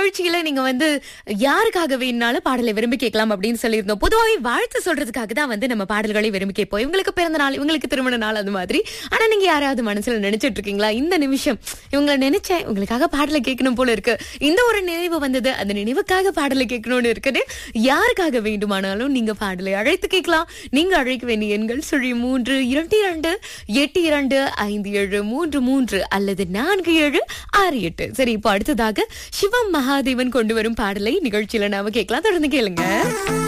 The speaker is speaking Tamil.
நிகழ்ச்சியில நீங்க வந்து யாருக்காக வேணும்னாலும் பாடலை விரும்பி கேட்கலாம் அப்படின்னு சொல்லியிருந்தோம் பொதுவாகவே வாழ்த்து சொல்றதுக்காக தான் வந்து நம்ம பாடல்களை விரும்பி கேட்போம் இவங்களுக்கு பிறந்த நாள் இவங்களுக்கு திருமண நாள் அது மாதிரி ஆனா நீங்க யாராவது மனசுல நினைச்சிட்டு இருக்கீங்களா இந்த நிமிஷம் இவங்களை நினைச்சேன் உங்களுக்காக பாடலை கேட்கணும் போல இருக்கு இந்த ஒரு நினைவு வந்தது அந்த நினைவுக்காக பாடலை கேட்கணும்னு இருக்குது யாருக்காக வேண்டுமானாலும் நீங்க பாடலை அழைத்து கேட்கலாம் நீங்க அழைக்க வேண்டிய எண்கள் சுழி மூன்று இரண்டு இரண்டு எட்டு இரண்டு ஐந்து ஏழு மூன்று மூன்று அல்லது நான்கு ஏழு ஆறு எட்டு சரி இப்போ அடுத்ததாக சிவம் மகாதேவன் கொண்டு வரும் பாடலை நிகழ்ச்சியில நாம கேட்கலாம் தொடர்ந்து கேளுங்க